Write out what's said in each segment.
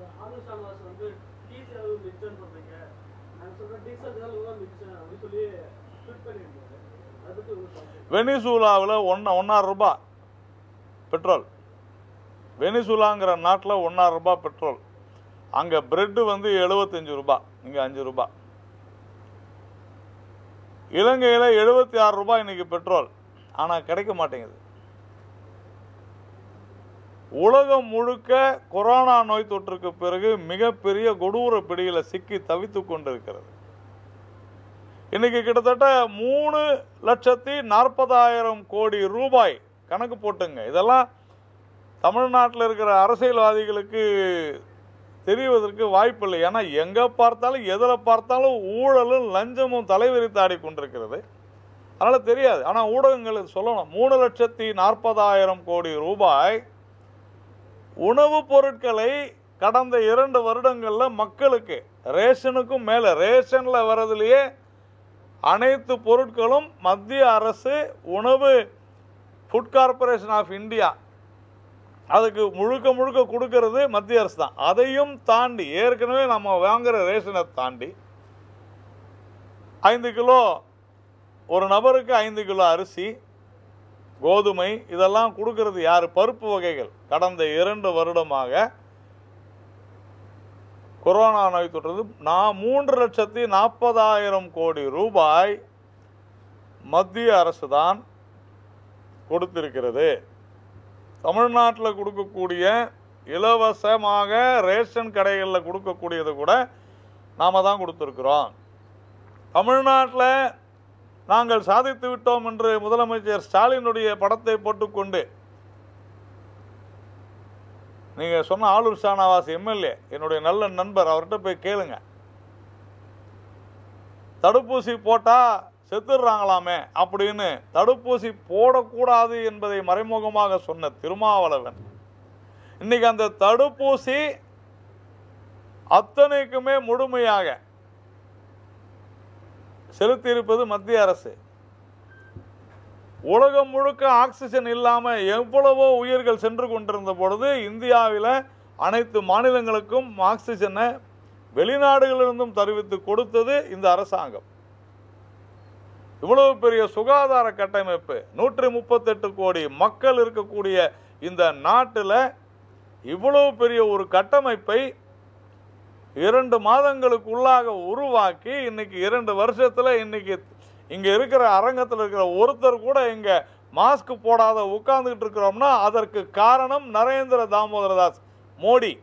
ஆனந்த் ஷானவாஸ் வந்து டீசல் அளவு மிச்சம் சொல்றீங்க நாங்க சொல்ற டீசல் தான் மிச்சம் அப்படின்னு சொல்லி ட்விட் பண்ணியிருந்தாரு அதை பத்தி உங்களுக்கு கருத்து? வெனிசூலாவில் ஒன்று ஒன்றாயிரம் ரூபாய் பெட்ரோல் வெனிசூலாங்கிற நாட்டில் ஒன்றாயிரம் ரூபாய் பெட்ரோல் அங்கே பிரெட்டு வந்து எழுபத்தஞ்சு ரூபாய் இங்கே அஞ்சு ரூபாய் இலங்கையில் எழுபத்தி ஆறு ரூபாய் இன்னைக்கு பெட்ரோல் ஆனால் கிடைக்க மாட்டேங்குது உலகம் முழுக்க கொரோனா நோய் தொற்றுக்கு பிறகு மிகப்பெரிய கொடூர பிடியில் சிக்கி தவித்து கொண்டிருக்கிறது இன்னைக்கு கிட்டத்தட்ட மூணு லட்சத்தி நாற்பதாயிரம் கோடி ரூபாய் கணக்கு போட்டுங்க இதெல்லாம் தமிழ்நாட்டில் இருக்கிற அரசியல்வாதிகளுக்கு தெரிவதற்கு வாய்ப்பில்லை ஏன்னா எங்கே பார்த்தாலும் எதில் பார்த்தாலும் ஊழலும் லஞ்சமும் தலைவிரித்தாடி கொண்டிருக்கிறது அதனால் தெரியாது ஆனால் ஊடகங்கள் இது சொல்லணும் மூணு லட்சத்தி நாற்பதாயிரம் கோடி ரூபாய் உணவுப் பொருட்களை கடந்த இரண்டு வருடங்களில் மக்களுக்கு ரேஷனுக்கும் மேலே ரேஷனில் வர்றதுலேயே அனைத்து பொருட்களும் மத்திய அரசு உணவு ஃபுட் கார்ப்பரேஷன் ஆஃப் இந்தியா அதுக்கு முழுக்க முழுக்க கொடுக்கறது மத்திய அரசு தான் அதையும் தாண்டி ஏற்கனவே நம்ம வாங்குற ரேஷனை தாண்டி ஐந்து கிலோ ஒரு நபருக்கு ஐந்து கிலோ அரிசி கோதுமை இதெல்லாம் கொடுக்கறது யார் பருப்பு வகைகள் கடந்த இரண்டு வருடமாக கொரோனா நோய் தொற்றது நான் மூன்று லட்சத்தி நாற்பதாயிரம் கோடி ரூபாய் மத்திய அரசு தான் கொடுத்திருக்கிறது தமிழ்நாட்டில் கொடுக்கக்கூடிய இலவசமாக ரேஷன் கடைகளில் கொடுக்கக்கூடியது கூட நாம தான் கொடுத்துருக்குறோம் தமிழ்நாட்டில் நாங்கள் சாதித்து விட்டோம் என்று முதலமைச்சர் ஸ்டாலினுடைய படத்தை போட்டுக்கொண்டு நீங்கள் சொன்ன ஆளூர் ஷானவாஸ் எம்எல்ஏ என்னுடைய நல்ல நண்பர் அவர்கிட்ட போய் கேளுங்க தடுப்பூசி போட்டால் செத்துடுறாங்களாமே அப்படின்னு தடுப்பூசி போடக்கூடாது என்பதை மறைமுகமாக சொன்ன திருமாவளவன் இன்னைக்கு அந்த தடுப்பூசி அத்தனைக்குமே முழுமையாக செலுத்தியிருப்பது மத்திய அரசு உலகம் முழுக்க ஆக்சிஜன் இல்லாமல் எவ்வளவோ உயிர்கள் சென்று கொண்டிருந்த பொழுது இந்தியாவில் அனைத்து மாநிலங்களுக்கும் ஆக்சிஜனை வெளிநாடுகளிலிருந்தும் தெரிவித்து கொடுத்தது இந்த அரசாங்கம் இவ்வளவு பெரிய சுகாதார கட்டமைப்பு நூற்றி முப்பத்தெட்டு கோடி மக்கள் இருக்கக்கூடிய இந்த நாட்டில் இவ்வளவு பெரிய ஒரு கட்டமைப்பை இரண்டு மாதங்களுக்குள்ளாக உருவாக்கி இன்னைக்கு இரண்டு வருஷத்துல இன்னைக்கு இங்க இருக்கிற அரங்கத்தில் இருக்கிற ஒருத்தர் கூட இங்க மாஸ்க் போடாத உட்கார்ந்துட்டு இருக்கிறோம்னா அதற்கு காரணம் நரேந்திர தாமோதரதாஸ் மோடி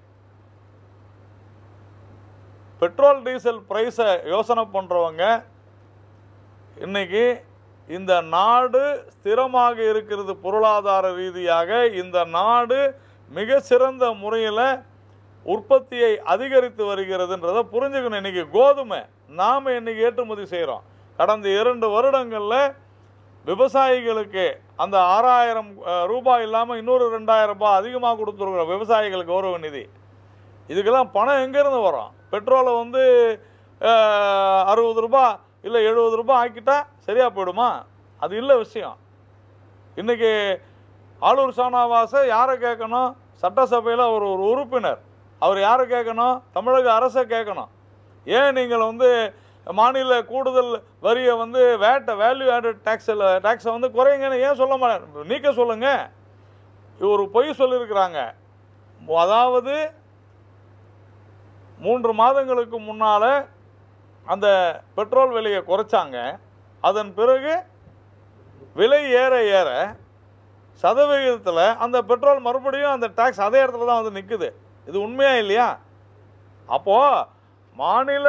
பெட்ரோல் டீசல் பிரைஸை யோசனை பண்றவங்க இன்னைக்கு இந்த நாடு ஸ்திரமாக இருக்கிறது பொருளாதார ரீதியாக இந்த நாடு மிக சிறந்த முறையில் உற்பத்தியை அதிகரித்து வருகிறதுன்றதை புரிஞ்சுக்கணும் இன்னைக்கு கோதுமை நாம் இன்னைக்கு ஏற்றுமதி செய்கிறோம் கடந்த இரண்டு வருடங்களில் விவசாயிகளுக்கு அந்த ஆறாயிரம் அஹ், ரூபாய் இல்லாமல் இன்னொரு ரெண்டாயிரம் ரூபாய் அதிகமாக கொடுத்துருக்குறோம் விவசாயிகள் கௌரவ நிதி இதுக்கெல்லாம் பணம் எங்கேருந்து வரும் பெட்ரோலை வந்து அஹ், அறுபது ரூபாய் இல்லை எழுபது ரூபாய் ஆக்கிட்டா சரியாக போயிடுமா அது இல்லை விஷயம் இன்னைக்கு ஆளூர் சானாவாசை யாரை கேட்கணும் சட்டசபையில் அவர் ஒரு உறுப்பினர் அவர் யாரை கேட்கணும் தமிழக அரசை கேட்கணும் ஏன் நீங்கள் வந்து மாநில கூடுதல் வரியை வந்து வேட்டை வேல்யூ ஆடட் டேக்ஸில் டேக்ஸை வந்து குறைங்கன்னு ஏன் சொல்ல மாட்டேன் நீக்க சொல்லுங்க ஒரு பொய் சொல்லியிருக்கிறாங்க அதாவது மூன்று மாதங்களுக்கு முன்னால் அந்த பெட்ரோல் விலையை குறைச்சாங்க அதன் பிறகு விலை ஏற ஏற சதவிகிதத்தில் அந்த பெட்ரோல் மறுபடியும் அந்த டேக்ஸ் அதே இடத்துல தான் வந்து நிற்குது இது உண்மையா இல்லையா அப்போது மாநில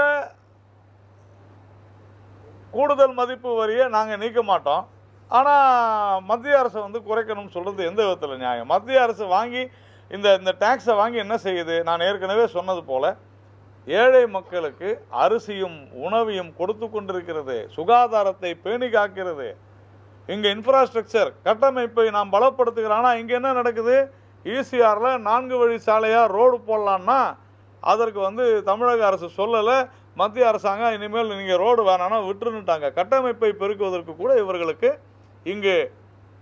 கூடுதல் மதிப்பு வரியை நாங்கள் நீக்க மாட்டோம் ஆனால் மத்திய அரசு வந்து குறைக்கணும்னு சொல்கிறது எந்த விதத்தில் நியாயம் மத்திய அரசு வாங்கி இந்த இந்த டேக்ஸை வாங்கி என்ன செய்யுது நான் ஏற்கனவே சொன்னது போல ஏழை மக்களுக்கு அரிசியும் உணவையும் கொடுத்து கொண்டிருக்கிறது சுகாதாரத்தை பேணி காக்கிறது இங்கே இன்ஃப்ராஸ்ட்ரக்சர் கட்டமைப்பை நாம் பலப்படுத்துகிறோம் ஆனால் இங்கே என்ன நடக்குது ஈசிஆரில் நான்கு வழி சாலையாக ரோடு போடலான்னா அதற்கு வந்து தமிழக அரசு சொல்லலை மத்திய அரசாங்கம் இனிமேல் நீங்கள் ரோடு வேணாம்னா விட்டுருன்னுட்டாங்க கட்டமைப்பை பெருக்குவதற்கு கூட இவர்களுக்கு இங்கு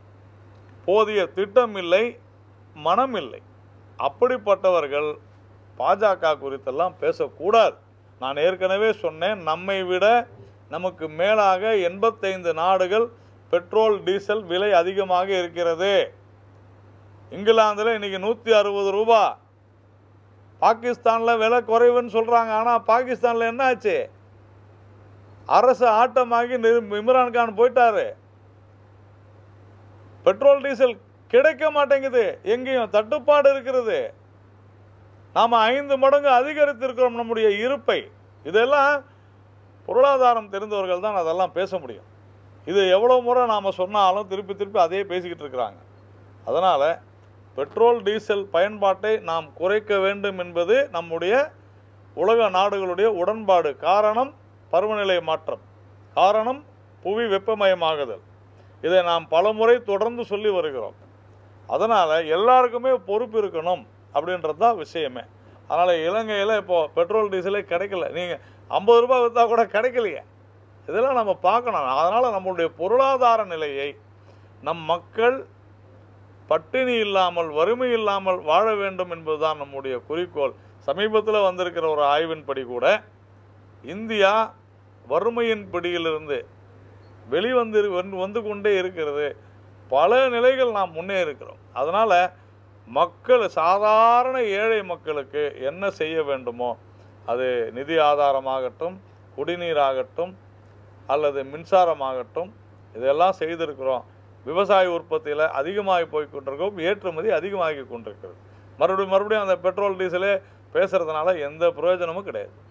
போதிய திட்டம் இல்லை மனம் இல்லை அப்படிப்பட்டவர்கள் பாஜக குறித்தெல்லாம் பேசக்கூடாது நான் ஏற்கனவே சொன்னேன் நம்மை விட நமக்கு மேலாக எண்பத்தைந்து நாடுகள் பெட்ரோல் டீசல் விலை அதிகமாக இருக்கிறது இங்கிலாந்தில் இன்னைக்கு நூற்றி அறுபது ரூபா பாகிஸ்தானில் விலை குறைவுன்னு சொல்கிறாங்க ஆனால் பாகிஸ்தானில் என்ன ஆச்சு அரசு ஆட்டமாகி நி- இம்ரான் கான் போயிட்டாரு பெட்ரோல் டீசல் கிடைக்க மாட்டேங்குது எங்கேயும் தட்டுப்பாடு இருக்கிறது நாம் ஐந்து மடங்கு அதிகரித்திருக்கிறோம் நம்முடைய இருப்பை இதெல்லாம் பொருளாதாரம் தெரிந்தவர்கள் தான் அதெல்லாம் பேச முடியும் இது எவ்வளோ முறை நாம் சொன்னாலும் திருப்பி திருப்பி அதே பேசிக்கிட்டு இருக்கிறாங்க அதனால் பெட்ரோல் டீசல் பயன்பாட்டை நாம் குறைக்க வேண்டும் என்பது நம்முடைய உலக நாடுகளுடைய உடன்பாடு காரணம் பருவநிலை மாற்றம் காரணம் புவி வெப்பமயமாகுதல் இதை நாம் பலமுறை தொடர்ந்து சொல்லி வருகிறோம் அதனால் எல்லாருக்குமே பொறுப்பு இருக்கணும் அப்படின்றது தான் விஷயமே அதனால் இலங்கையில் இப்போது பெட்ரோல் டீசலே கிடைக்கல நீங்கள் ஐம்பது ரூபாய் விற்றா கூட கிடைக்கலையே இதெல்லாம் நம்ம பார்க்கணும் அதனால் நம்மளுடைய பொருளாதார நிலையை நம் மக்கள் பட்டினி இல்லாமல் வறுமை இல்லாமல் வாழ வேண்டும் என்பதுதான் நம்முடைய குறிக்கோள் சமீபத்தில் வந்திருக்கிற ஒரு ஆய்வின்படி கூட இந்தியா வறுமையின் பிடியிலிருந்து வெளிவந்து வந்து- வந்து கொண்டே இருக்கிறது பல நிலைகள் நாம் முன்னே இருக்கிறோம் அதனால் மக்கள் சாதாரண ஏழை மக்களுக்கு என்ன செய்ய வேண்டுமோ அது நிதி ஆதாரமாகட்டும் குடிநீராகட்டும் அல்லது மின்சாரமாகட்டும் இதெல்லாம் செய்திருக்கிறோம் விவசாய உற்பத்தியில் அதிகமாகி போய் கொண்டிருக்கோம் ஏற்றுமதி அதிகமாகி கொண்டிருக்கிறது மறுபடியும் மறுபடியும் அந்த பெட்ரோல் டீசலே பேசுறதுனால எந்த பிரயோஜனமும் கிடையாது